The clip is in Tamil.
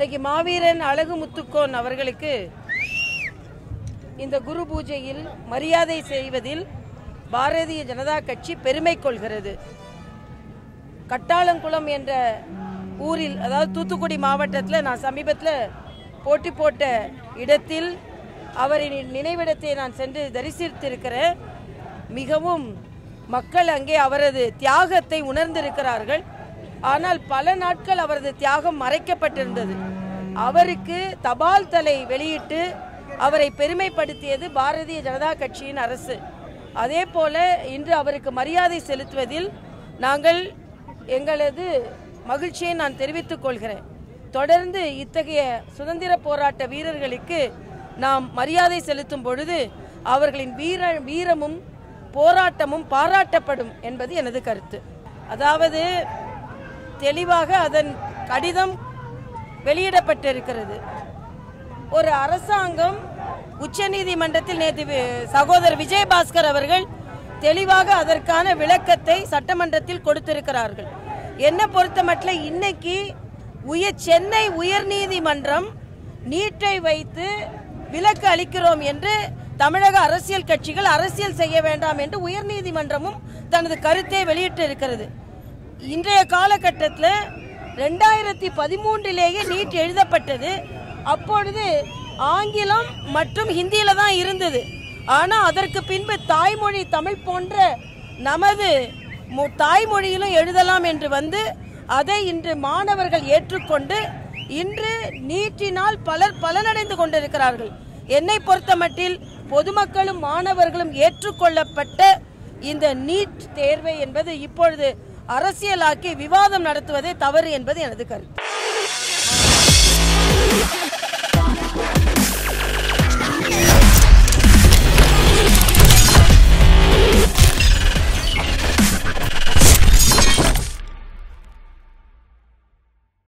இன்னைக்கு மாவீரன் அழகு முத்துக்கோன் அவர்களுக்கு இந்த குரு பூஜையில் மரியாதை செய்வதில் பாரதிய ஜனதா கட்சி பெருமை கொள்கிறது கட்டாளங்குளம் என்ற ஊரில் அதாவது தூத்துக்குடி மாவட்டத்தில் நான் சமீபத்தில் போட்டி போட்ட இடத்தில் அவரின் நினைவிடத்தை நான் சென்று தரிசித்திருக்கிறேன் மிகவும் மக்கள் அங்கே அவரது தியாகத்தை உணர்ந்திருக்கிறார்கள் ஆனால் பல நாட்கள் அவரது தியாகம் மறைக்கப்பட்டிருந்தது அவருக்கு தபால் தலை வெளியிட்டு அவரை பெருமைப்படுத்தியது பாரதிய ஜனதா கட்சியின் அரசு அதே போல இன்று அவருக்கு மரியாதை செலுத்துவதில் நாங்கள் எங்களது மகிழ்ச்சியை நான் தெரிவித்துக் கொள்கிறேன் தொடர்ந்து இத்தகைய சுதந்திர போராட்ட வீரர்களுக்கு நாம் மரியாதை செலுத்தும் பொழுது அவர்களின் வீர வீரமும் போராட்டமும் பாராட்டப்படும் என்பது எனது கருத்து அதாவது தெளிவாக அதன் கடிதம் வெளியிடப்பட்டிருக்கிறது ஒரு அரசாங்கம் உச்சநீதிமன்றத்தில் நேற்று வி- சகோதரர் விஜயபாஸ்கர் அவர்கள் தெளிவாக அதற்கான விளக்கத்தை சட்டமன்றத்தில் கொடுத்திருக்கிறார்கள் என்ன பொறுத்தமட்டில் இன்னைக்கு உயர் சென்னை உயர்நீதிமன்றம் நீட்டை வைத்து விலக்கு அளிக்கிறோம் என்று தமிழக அரசியல் கட்சிகள் அரசியல் செய்ய வேண்டாம் என்று உயர்நீதிமன்றமும் தனது கருத்தை வெளியிட்டு இருக்கிறது இன்றைய காலகட்டத்தில் ரெண்டாயிரத்தி பதிமூன்றிலேயே நீட் எழுதப்பட்டது அப்பொழுது ஆங்கிலம் மற்றும் ஹிந்தியில தான் இருந்தது ஆனா அதற்கு பின்பு தாய்மொழி தமிழ் போன்ற நமது மு- தாய்மொழியிலும் எழுதலாம் என்று வந்து அதை இன்று மாணவர்கள் ஏற்றுக்கொண்டு இன்று நீட்டினால் பலர் பலனடைந்து கொண்டிருக்கிறார்கள் என்னை பொறுத்தமட்டில் பொதுமக்களும் மாணவர்களும் ஏற்றுக்கொள்ளப்பட்ட இந்த நீட் தேர்வை என்பது இப்பொழுது அரசியலாக்கி விவாதம் நடத்துவதே தவறு என்பது எனது கருத்து